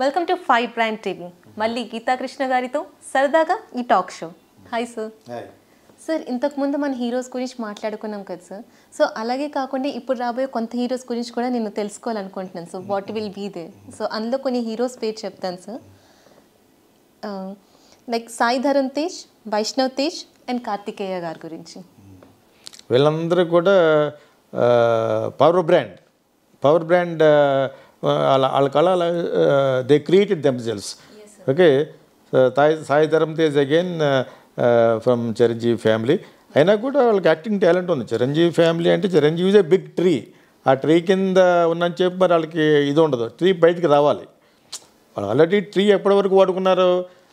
welcome to five brand TV మళ్ళీ గీతాకృష్ణ గారితో సరదాగా ఈ talk show hi sir sir ఇంతకుముందు మన హీరోస్ గురించి మాట్లాడుకున్నాం కదా సార్ సో అలాగే కాకుండా ఇప్పుడు రాబోయే కొంత హీరోస్ గురించి కూడా నేను తెలుసుకోవాలనుకుంటున్నాను so what will be they so అందులో కొన్ని హీరోస్ పేరు చెప్తాను sir like Sai Dharam Tej Vaishnav Tej and Karthikeya గారి గురించి వీళ్ళందరూ కూడా పవర్ బ్రాండ్ పవర్ బ్రాండ్ వాళ్ళ వాళ్ళ కళ they created themselves okay Sai Sai Dharam Tej again from Chiranjeevi family అయినా కూడా వాళ్ళకి యాక్టింగ్ టాలెంట్ ఉంది చిరంజీవి ఫ్యామిలీ అంటే Chiranjeevi is a big tree ఆ ట్రీ కింద ఉన్నని చెప్పి మరి వాళ్ళకి ఇది ఉండదు ట్రీ బయటికి రావాలి వాళ్ళు ఆల్రెడీ ట్రీ ఎప్పటి వరకు వాడుకున్నారు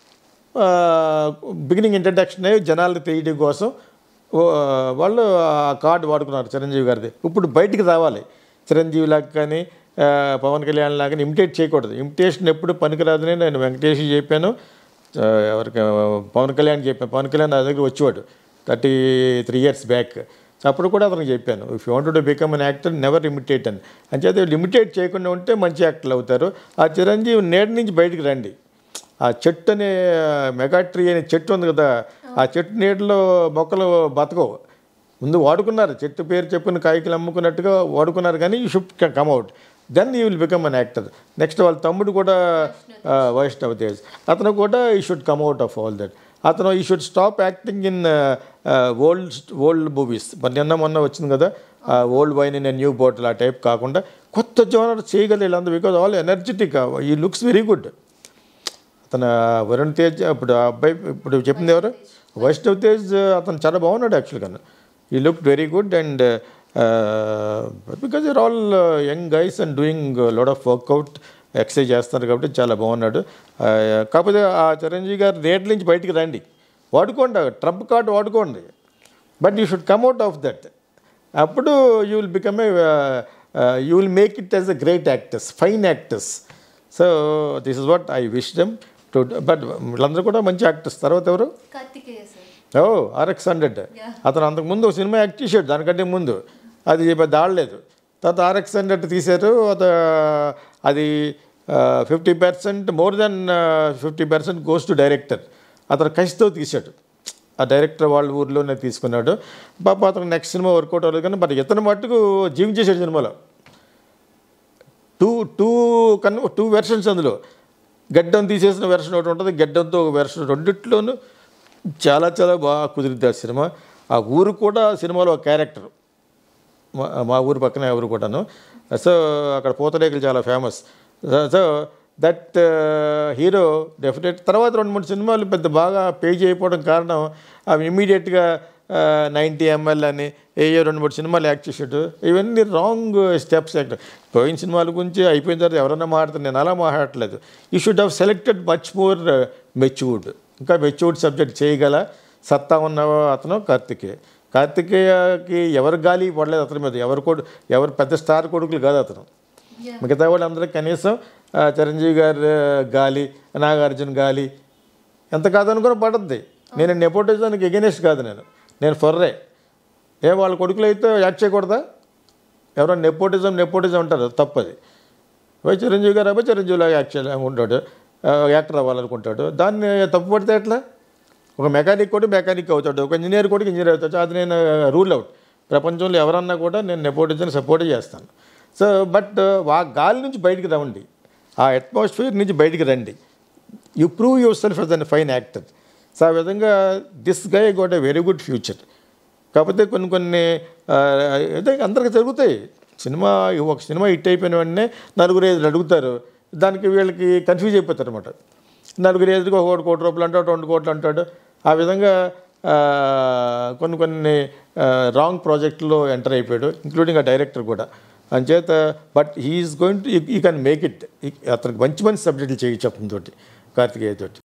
బిగినింగ్ ఇంట్రడక్షన్ జనాలకు తెలియడం కోసం ఓ, వాళ్ళు ఆ కార్డు వాడుకున్నారు చిరంజీవి గారిది ఇప్పుడు బయటికి రావాలి చిరంజీవి లాగా కానీ ఆ, పవన్ కళ్యాణ్ లాగా ఇమిటేట్ చేయకూడదు ఇమిటేషన్ ఎప్పుడు పనికిరాదని నేను వెంకటేష్ చెప్పాను ఆ, ఎవరికి పవన్ కళ్యాణ్ చెప్పాను పవన్ కళ్యాణ్ నా దగ్గర వచ్చేవాడు థర్టీ త్రీ ఇయర్స్ బ్యాక్ అప్పుడు కూడా అతనికి చెప్పాను if you want to become an actor never imitate అని అంచేత లిమిటేట్ చేయకుండా ఉంటే మంచి యాక్టర్లు అవుతారు ఆ చిరంజీవి నేటి నుంచి బయటికి రండి ఆ చెట్టు అనే మెగా ట్రీ అనే చెట్టు ఉంది కదా ఆ చెట్టు నీటిలో మొక్కలు బతకవు ముందు వాడుకున్నారు చెట్టు పేరు చెప్పిన కాయకులు అమ్ముకున్నట్టుగా వాడుకున్నారు కానీ you should come out then you will become an actor next వాళ్ళ తమ్ముడు కూడా ఆ, వైష్ణవ్ తేజ్ అతను కూడా he should come out of all that అతను he should stop acting in old old movies మరి నిన్న మొన్న వచ్చింది కదా old wine in new bottle ఆ టైప్ కాకుండా కొత్త జోనర్ చేయగలి వీళ్ళందరూ because all energetic he looks very good అతను వరుణ్ తేజ్ ఇప్పుడు ఆ అబ్బాయి ఇప్పుడు చెప్పింది ఎవరు వైష్ణవ్ తేజ్ అతను చాలా బాగున్నాడు యాక్చువల్గా he look very good and because your all young guys and doing load of workout exercise చేస్తున్నారు కాబట్టి చాలా బాగున్నాడు ఆ, కాకపోతే ఆ చిరంజీవి గారు రేట్ల నుంచి బయటికి రండి వాడుకోండి ట్రంప్ కార్డు వాడుకోండి but you should come out of that అప్పుడు you will become a you will make it as a great actors fine actors so this is what I wish them to but వీళ్ళందరూ కూడా మంచి actors తర్వాత ఎవరు Karthikeya sir ఓ RX hundred అతను అంతకుముందు ఒక సినిమా యాక్ట్ చేశాడు దానికంటే ముందు అది పెద్ద ఆడలేదు తర్వాత ఆర్ఎక్స్ హండ్రెడ్ తీశారు అత అది fifty percent more then fifty percent goes to director అతను కసితో తీశాడు ఆ డైరెక్టర్ వాళ్ళ ఊర్లోనే తీసుకున్నాడు పాప అతను నెక్స్ట్ సినిమా వర్కౌట్ అవ్వలేదు కానీ బట్ ఇతను మట్టుకు జీవించేశాడు సినిమాలో టూ టూ కన్ టూ వెర్షన్స్ అందులో గడ్డం తీసేసిన వెర్షన్ ఒకటి ఉంటుంది గడ్డంతో ఒక వెర్షన్ రెండిట్లోనూ చాలా చాలా బాగా కుదిరింది ఆ సినిమా ఆ ఊరు కూడా ఆ సినిమాలో ఒక క్యారెక్టర్ మా మా ఊరు పక్కనే ఎవరు కూడాను సో అక్కడ పూతరేకులు చాలా famous so that hero definite తర్వాత రెండు మూడు సినిమాలు పెద్ద బాగా పేజ్ అయిపోవడం కారణం అవి ఇమీడియట్గా నైంటీ ఎంఎల్ అని ఏ రెండు మూడు సినిమాలు యాక్ట్ చేసాడు ఇవన్నీ రాంగ్ స్టెప్స్ యాక్ట్ పోయిన సినిమాల గురించి అయిపోయిన తర్వాత ఎవరైనా మాట్లాడుతారు నేను అలా మాట్లాడట్లేదు you should have selected much more matured ఇంకా మెచ్యూర్డ్ సబ్జెక్ట్ చేయగల సత్తా ఉన్న అతను కార్తికేయ కార్తికేయకి ఎవరు గాలి పడలేదు అతని మీద ఎవరు కొడు ఎవరు పెద్ద స్టార్ కొడుకులు కాదు అతను మిగతా వాళ్ళందరికీ కనీసం ఆ, చిరంజీవి గారి గాలి నాగార్జున గాలి ఎంత కాదనుకుని పడద్ది నేను నెపోటిజానికి ఎగెనెస్ట్ కాదు నేను నేను ఫర్రే ఏ వాళ్ళ కొడుకులు అయితే యాక్ట్ చేయకూడదా ఎవరో నెపోటిజం నెపోటిజం అంటారు తప్పది పోయి చిరంజీవి గారు అబ్బాయి చిరంజీవిలాగా యాక్ట్ చేయాలనుకుంటాడు ఆ, యాక్టర్ అవ్వాలనుకుంటాడు దాన్ని తప్పు పడితే ఎట్లా ఒక మెకానిక్ కూడా మెకానిక్ అవుతాడు ఒక ఇంజనీర్ కూడా ఇంజనీర్ అవుతాడు అది నేను రూల్ అవుట్ ప్రపంచంలో ఎవరన్నా కూడా నేను నెపోటిజం సపోర్ట్ చేస్తాను సో బట్ ఆ గాలి నుంచి బయటికి రావండి ఆ అట్మాస్ఫియర్ నుంచి బయటికి రండి you prove yourself as an fine actor so ఆ విధంగా this guy got a very good future కాకపోతే కొన్ని కొన్ని ఆ, అయితే అందరికీ జరుగుతాయి సినిమా ఒక సినిమా హిట్ అయిపోయిన వెంటనే నలుగురు ఐదు అడుగుతారు దానికి వీళ్ళకి కన్ఫ్యూజ్ అయిపోతారు అనమాట నలుగురు ఐదుకి ఒక కోటి రూపాయలు అంటాడు రెండు కోట్లు అంటాడు ఆ విధంగా ఆ, కొన్ని కొన్ని రాంగ్ ప్రాజెక్టులో ఎంటర్ అయిపోయాడు ఇంక్లూడింగ్ ఆ డైరెక్టర్ కూడా అంచేత but he's going to he can make it అతనికి మంచి మంచి సబ్జెక్టులు చేయించు అతనితోటి కార్తికేయ తోటి